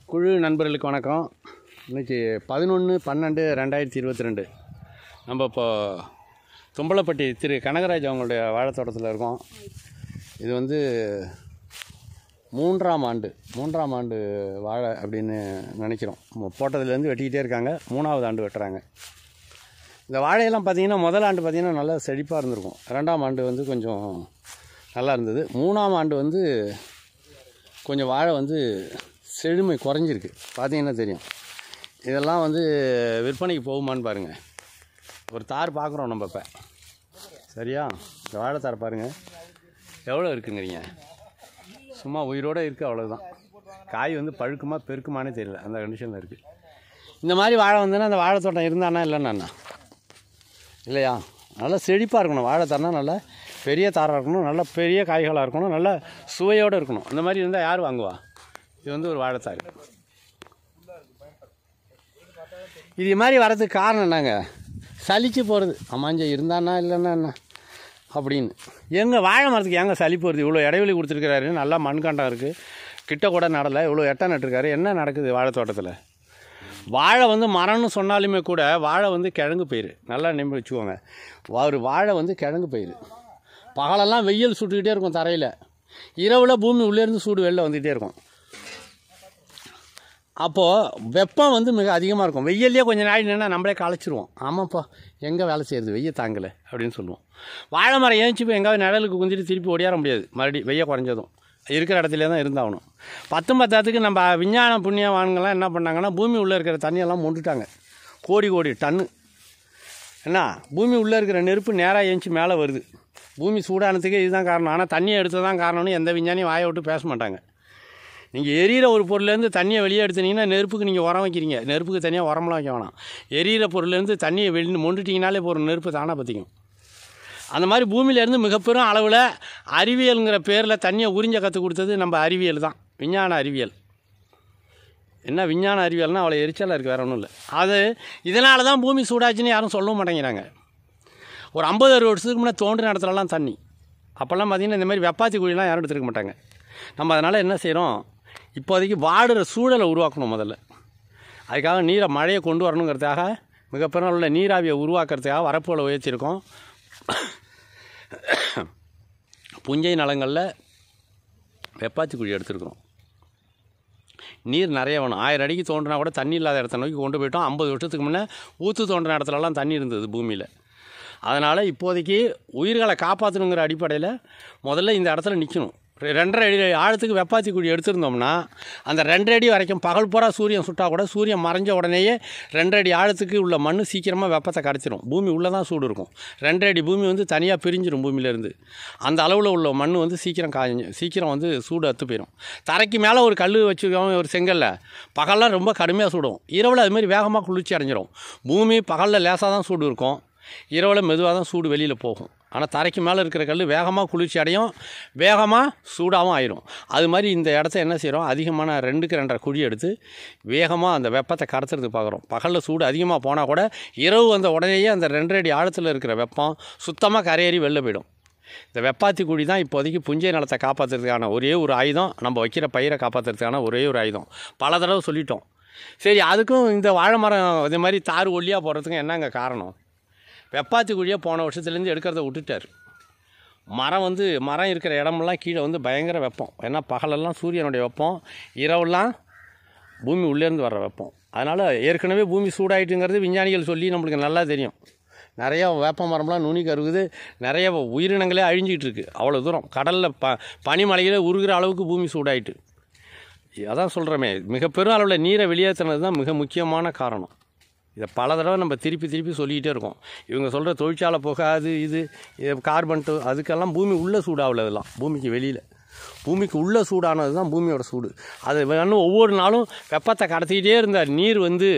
குழு நண்பர்களுக்கு வணக்கம் இன்றைக்கி பதினொன்று பன்னெண்டு ரெண்டாயிரத்தி இருபத்தி ரெண்டு நம்ம இப்போ தும்பலப்பட்டி திரு கனகராஜ் அவங்களுடைய வாழைத்தோட்டத்தில் இருக்கோம் இது வந்து மூன்றாம் ஆண்டு மூன்றாம் ஆண்டு வாழை அப்படின்னு நினைக்கிறோம் மு- போட்டதுலேருந்து வெட்டிக்கிட்டே இருக்காங்க மூணாவது ஆண்டு வெட்டுறாங்க இந்த வாழையெல்லாம் பார்த்தீங்கன்னா முதல் ஆண்டு பார்த்தீங்கன்னா நல்லா செழிப்பாக இருந்திருக்கும் ரெண்டாம் ஆண்டு வந்து கொஞ்சம் நல்லா இருந்தது மூணாம் ஆண்டு வந்து கொஞ்சம் வாழை வந்து செழுமை குறைஞ்சிருக்கு பார்த்தீங்கன்னா தெரியும் இதெல்லாம் வந்து விற்பனைக்கு போகுமான்னு பாருங்கள் ஒரு தார் பார்க்குறோம் நம்ம இப்போ சரியா இந்த வாழைத்தார் பாருங்கள் எவ்வளோ இருக்குங்கிறீங்க சும்மா உயிரோடு இருக்குது அவ்வளோதான் காய் வந்து பழுக்குமா பெருக்குமானே தெரியல அந்த கண்டிஷனில் இருக்குது இந்த மாதிரி வாழை வந்துன்னா அந்த வாழைத்தோட்டம் இருந்தானா இல்லைன்னா இல்லையா நல்லா செழிப்பாக இருக்கணும் வாழைத்தார்னா நல்லா பெரிய தாராக இருக்கணும் நல்ல பெரிய காய்களாக இருக்கணும் நல்ல சுவையோடு இருக்கணும் இந்த மாதிரி இருந்தால் யார் வாங்குவா இது வந்து ஒரு வாழைத்தார் இது மாதிரி வரதுக்கு காரணம் என்னங்க சலிச்சு போகிறது அம்மாஞ்ச இருந்தானா இல்லைன்னா என்ன அப்படின்னு எங்கள் வாழை மரத்துக்கு ஏங்க சளி போகிறது இவ்வளோ இடைவெளி கொடுத்துருக்கிறாரு நல்லா மண்காண்டம் இருக்குது கிட்ட கூட நடலை இவ்வளோ எட்டை நட்டுருக்காரு என்ன நடக்குது வாழை தோட்டத்தில் வாழை வந்து மரம்னு சொன்னாலுமே கூட வாழை வந்து கிழங்கு பயிர் நல்லா நம்பி வச்சுக்கோங்க ஒரு வாழை வந்து கிழங்கு பயிர் பகலெல்லாம் வெயில் சுட்டுக்கிட்டே இருக்கும் தரையில் இரவில் பூமி உள்ளேருந்து சூடு வெளில வந்துக்கிட்டே இருக்கும் அப்போது வெப்பம் வந்து மிக அதிகமாக இருக்கும் வெயிலே கொஞ்சம் நாள் நின்னா நம்மளே களைச்சிருவோம் ஆமாப்பா எங்கே வேலை செய்கிறது வெய்ய தாங்கலை அப்படின்னு சொல்லுவோம் வாழை மரம் ஏஞ்சி போய் எங்காவது நிழலுக்கு குந்திட்டு திருப்பி ஓடியார முடியாது மறுபடியும் வெய்ய குறைஞ்சதும் இருக்கிற இடத்துல தான் இருந்தாகணும் பத்தும் பத்தாத்துக்கு நம்ம விஞ்ஞான புண்ணியவான்கள்லாம் என்ன பண்ணாங்கன்னா பூமி உள்ளே இருக்கிற தண்ணியெல்லாம் மொண்டுட்டாங்க கோடி கோடி டன்னு என்ன பூமி உள்ளே இருக்கிற நெருப்பு நேராக ஏஞ்சி மேலே வருது பூமி சூடானதுக்கே இதுதான் காரணம் ஆனால் தண்ணியை எடுத்ததான் காரணம்னு எந்த விஞ்ஞானியும் வாயை விட்டு பேச மாட்டாங்க நீங்கள் எரியிற ஒரு பொருள்லேருந்து தண்ணியை வெளியே எடுத்தீங்கன்னா நெருப்புக்கு நீங்கள் உரம் வைக்கிறீங்க நெருப்புக்கு தனியாக உரம்லாம் வைக்க வேணாம் எரியிற பொருள்லேருந்து தண்ணியை வெளியே மொண்டுட்டிங்கனாலே போகிற நெருப்பு தானாக பற்றிக்கும் அந்த மாதிரி பூமியிலேருந்து மிகப்பெரும் அளவில் அறிவியலுங்கிற பேரில் தண்ணியை உறிஞ்ச கற்றுக் கொடுத்தது நம்ம அறிவியல் தான் விஞ்ஞான அறிவியல் என்ன விஞ்ஞான அறிவியல்னால் அவ்வளோ எரிச்சலாக இருக்குது வேற ஒன்றும் இல்லை அது இதனால தான் பூமி சூடாச்சுன்னு யாரும் சொல்லவும் மாட்டேங்கிறாங்க ஒரு ஐம்பது அறுபது வருஷத்துக்கு முன்னே தோன்றின இடத்துலலாம் தண்ணி அப்போல்லாம் பார்த்திங்கன்னா இந்த மாதிரி வெப்பாத்தி குழிலாம் யாரும் எடுத்துருக்க மாட்டாங்க நம்ம அதனால் என்ன செய்கிறோம் இப்போதைக்கு வாடுற சூழலை உருவாக்கணும் முதல்ல அதுக்காக நீரை மழையை கொண்டு வரணுங்கிறதுக்காக மிகப்பெரும் உள்ள நீராவியை உருவாக்குறதுக்காக வரப்புகளை உயர்த்தியிருக்கோம் புஞ்சை நலங்களில் வெப்பாத்தி குழி எடுத்துருக்குறோம் நீர் நிறைய வேணும் ஆயிரம் அடிக்கு தோண்டினா கூட தண்ணி இல்லாத இடத்த நோக்கி கொண்டு போயிட்டோம் ஐம்பது வருஷத்துக்கு முன்னே ஊற்று தோண்டின இடத்துலலாம் தண்ணி இருந்தது பூமியில் அதனால் இப்போதைக்கு உயிர்களை காப்பாற்றணுங்கிற அடிப்படையில் முதல்ல இந்த இடத்துல நிற்கணும் ரெண்டரை அடி ஆழத்துக்கு வெப்பாத்தி குழி எடுத்திருந்தோம்னா அந்த ரெண்டரை அடி வரைக்கும் பகல் பூரா சூரியன் சுட்டா கூட சூரியன் மறைஞ்ச உடனேயே ரெண்டரை அடி ஆழத்துக்கு உள்ள மண் சீக்கிரமாக வெப்பத்தை கடத்திடும் பூமி உள்ளே தான் சூடு இருக்கும் ரெண்டரை அடி பூமி வந்து தனியாக பிரிஞ்சிடும் பூமியிலேருந்து அந்த அளவில் உள்ள மண் வந்து சீக்கிரம் காய்ஞ்சு சீக்கிரம் வந்து சூடு அத்து போயிடும் தரைக்கு மேலே ஒரு கல் வச்சுருக்கோம் ஒரு செங்கல்ல பகல்லாம் ரொம்ப கடுமையாக சுடும் இரவில் அது மாதிரி வேகமாக குளிர்ச்சி அடைஞ்சிரும் பூமி பகலில் லேசாக தான் சூடு இருக்கும் இரவில் மெதுவாக தான் சூடு வெளியில் போகும் ஆனால் தரைக்கு மேலே இருக்கிற கல் வேகமாக குளிர்ச்சி அடையும் வேகமாக சூடாகவும் ஆயிரும் அது மாதிரி இந்த இடத்த என்ன செய்கிறோம் அதிகமான ரெண்டுக்கு ரெண்டரை குழி எடுத்து வேகமாக அந்த வெப்பத்தை கடத்துறதுக்கு பார்க்குறோம் பகலில் சூடு அதிகமாக போனால் கூட இரவு வந்த உடனேயே அந்த ரெண்டரை அடி ஆழத்தில் இருக்கிற வெப்பம் சுத்தமாக கரையேறி வெளில போயிடும் இந்த வெப்பாத்தி குழி தான் இப்போதைக்கு புஞ்சை நிலத்தை காப்பாற்றுறதுக்கான ஒரே ஒரு ஆயுதம் நம்ம வைக்கிற பயிரை காப்பாற்றுறதுக்கான ஒரே ஒரு ஆயுதம் பல தடவை சொல்லிட்டோம் சரி அதுக்கும் இந்த வாழை மரம் இது மாதிரி தார் ஒல்லியாக போடுறதுக்கும் என்னங்க காரணம் வெப்பாத்தி குழியை போன வருஷத்துலேருந்து எடுக்கிறத விட்டுட்டார் மரம் வந்து மரம் இருக்கிற இடமெல்லாம் கீழே வந்து பயங்கர வெப்பம் ஏன்னா பகலெல்லாம் சூரியனுடைய வெப்பம் இரவெல்லாம் பூமி உள்ளேருந்து வர்ற வெப்பம் அதனால் ஏற்கனவே பூமி சூடாயிட்டுங்கிறது விஞ்ஞானிகள் சொல்லி நம்மளுக்கு நல்லா தெரியும் நிறைய வேப்ப மரம்லாம் நுனி கருகுது நிறைய உயிரினங்களே அழிஞ்சிட்டு இருக்கு அவ்வளோ தூரம் கடலில் ப பனிமலையில் உருகிற அளவுக்கு பூமி சூடாயிட்டு அதான் சொல்கிறோமே மிக பெரும் அளவில் நீரை வெளியேற்றினது தான் மிக முக்கியமான காரணம் இதை பல தடவை நம்ம திருப்பி திருப்பி சொல்லிக்கிட்டே இருக்கோம் இவங்க சொல்கிற தொழிற்சாலை புகை அது இது இது கார்பன் டூ அதுக்கெல்லாம் பூமி உள்ளே சூடாகல இதெல்லாம் பூமிக்கு வெளியில் பூமிக்கு உள்ளே சூடானது தான் பூமியோட சூடு அது வேணும் ஒவ்வொரு நாளும் வெப்பத்தை கடத்திக்கிட்டே இருந்த நீர் வந்து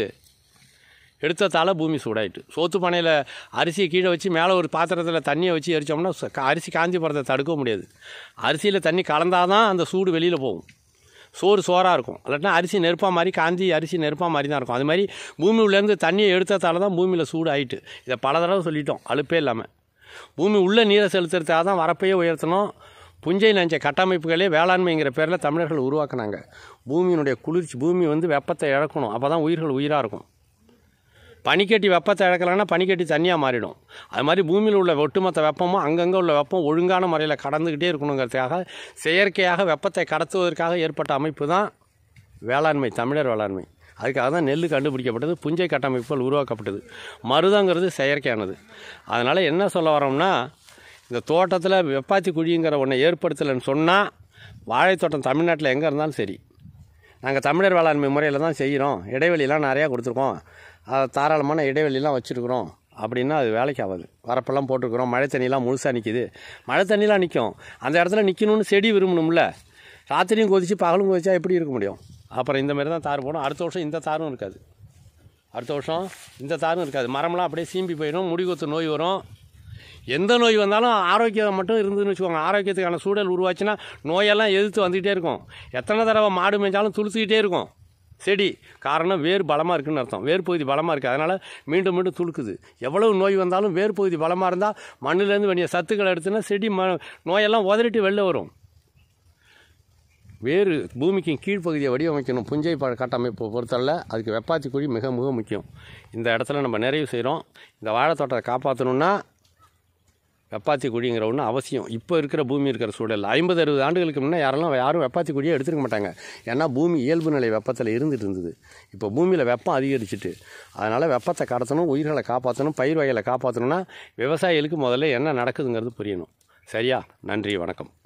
எடுத்ததால் பூமி சூடாயிட்டு சோத்து பானையில் அரிசியை கீழே வச்சு மேலே ஒரு பாத்திரத்தில் தண்ணியை வச்சு எரிச்சோம்னா ச- கா- அரிசி காஞ்சி போகிறத தடுக்க முடியாது அரிசியில் தண்ணி கலந்தால் தான் அந்த சூடு வெளியில் போகும் சோறு சோறாக இருக்கும் இல்லாட்டினா அரிசி நெருப்பாக மாதிரி காந்தி அரிசி நெருப்பாக மாதிரி தான் இருக்கும் அது மாதிரி பூமி உள்ளேருந்து தண்ணியை எடுத்ததால தான் பூமியில் சூடு ஆயிட்டு இதை பல தடவை சொல்லிட்டோம் அலுப்பே இல்லாமல் பூமி உள்ள நீரை செலுத்துறதுக்காக தான் வரப்பையே உயர்த்தணும் புஞ்சை நஞ்ச கட்டமைப்புகளே வேளாண்மைங்கிற பேரில் தமிழர்கள் உருவாக்குனாங்க பூமியினுடைய குளிர்ச்சி பூமி வந்து வெப்பத்தை இழக்கணும் அப்போ தான் உயிர்கள் உயிராக இருக்கும் பனிக்கட்டி வெப்பத்தை இழக்கலைன்னா பனிக்கட்டி தண்ணியாக மாறிடும் அது மாதிரி பூமியில் உள்ள ஒட்டுமொத்த வெப்பமும் அங்கங்கே உள்ள வெப்பம் ஒழுங்கான முறையில் கடந்துக்கிட்டே இருக்கணுங்கிறதுக்காக செயற்கையாக வெப்பத்தை கடத்துவதற்காக ஏற்பட்ட அமைப்பு தான் வேளாண்மை தமிழர் வேளாண்மை அதுக்காக தான் நெல் கண்டுபிடிக்கப்பட்டது புஞ்சை கட்டமைப்புகள் உருவாக்கப்பட்டது மருதங்கிறது செயற்கையானது அதனால் என்ன சொல்ல வரோம்னா இந்த தோட்டத்தில் வெப்பாத்தி குழிங்கிற ஒன்றை ஏற்படுத்தலைன்னு சொன்னால் வாழைத்தோட்டம் தமிழ்நாட்டில் எங்கே இருந்தாலும் சரி நாங்கள் தமிழர் வேளாண்மை முறையில் தான் செய்கிறோம் இடைவெளிலாம் நிறையா கொடுத்துருக்கோம் அது தாராளமான இடைவெளிலாம் வச்சுருக்குறோம் அப்படின்னா அது வேலைக்கு ஆகாது வரப்பெல்லாம் போட்டிருக்கிறோம் மழை தண்ணிலாம் முழுசாக நிற்கிது மழை தண்ணிலாம் நிற்கும் அந்த இடத்துல நிற்கணும்னு செடி விரும்பணும்ல ராத்திரியும் கொதிச்சு பகலும் கொதிச்சா எப்படி இருக்க முடியும் அப்புறம் இந்த மாதிரி தான் தார் போடும் அடுத்த வருஷம் இந்த தாரும் இருக்காது அடுத்த வருஷம் இந்த தாரும் இருக்காது மரம்லாம் அப்படியே சீம்பி போயிடும் முடிகொத்து நோய் வரும் எந்த நோய் வந்தாலும் ஆரோக்கியம் மட்டும் இருந்துன்னு வச்சுக்கோங்க ஆரோக்கியத்துக்கான சூழல் உருவாச்சுன்னா நோயெல்லாம் எதிர்த்து வந்துக்கிட்டே இருக்கும் எத்தனை தடவை மாடு மேய்ஞ்சாலும் துளுத்துக்கிட்டே இருக்கும் செடி காரணம் வேர் பலமாக இருக்குன்னு அர்த்தம் வேர் பகுதி பலமாக இருக்குது அதனால் மீண்டும் மீண்டும் துளுக்குது எவ்வளவு நோய் வந்தாலும் வேர் பகுதி பலமாக இருந்தால் மண்ணிலேருந்து வேண்டிய சத்துக்களை எடுத்துனா செடி ம நோயெல்லாம் உதறிட்டு வெளில வரும் வேறு பூமிக்கு கீழ்ப்பகுதியை வடிவமைக்கணும் புஞ்சை ப கட்டமைப்பு பொறுத்தவரை அதுக்கு வெப்பாத்தி குழி மிக மிக முக்கியம் இந்த இடத்துல நம்ம நிறைவு செய்கிறோம் இந்த வாழைத்தோட்டத்தை காப்பாற்றணுன்னா வெப்பாத்தி குழிங்கிற ஒன்று அவசியம் இப்போ இருக்கிற பூமி இருக்கிற சூழல் ஐம்பது அறுபது ஆண்டுகளுக்கு முன்னே யாரெல்லாம் யாரும் வெப்பாத்தி குழியை எடுத்துருக்க மாட்டாங்க ஏன்னா பூமி இயல்பு நிலை வெப்பத்தில் இருந்துட்டு இருந்தது இப்போ பூமியில் வெப்பம் அதிகரிச்சிட்டு அதனால் வெப்பத்தை கடத்தணும் உயிர்களை காப்பாற்றணும் பயிர் வகைகளை காப்பாற்றணும்னா விவசாயிகளுக்கு முதல்ல என்ன நடக்குதுங்கிறது புரியணும் சரியா நன்றி வணக்கம்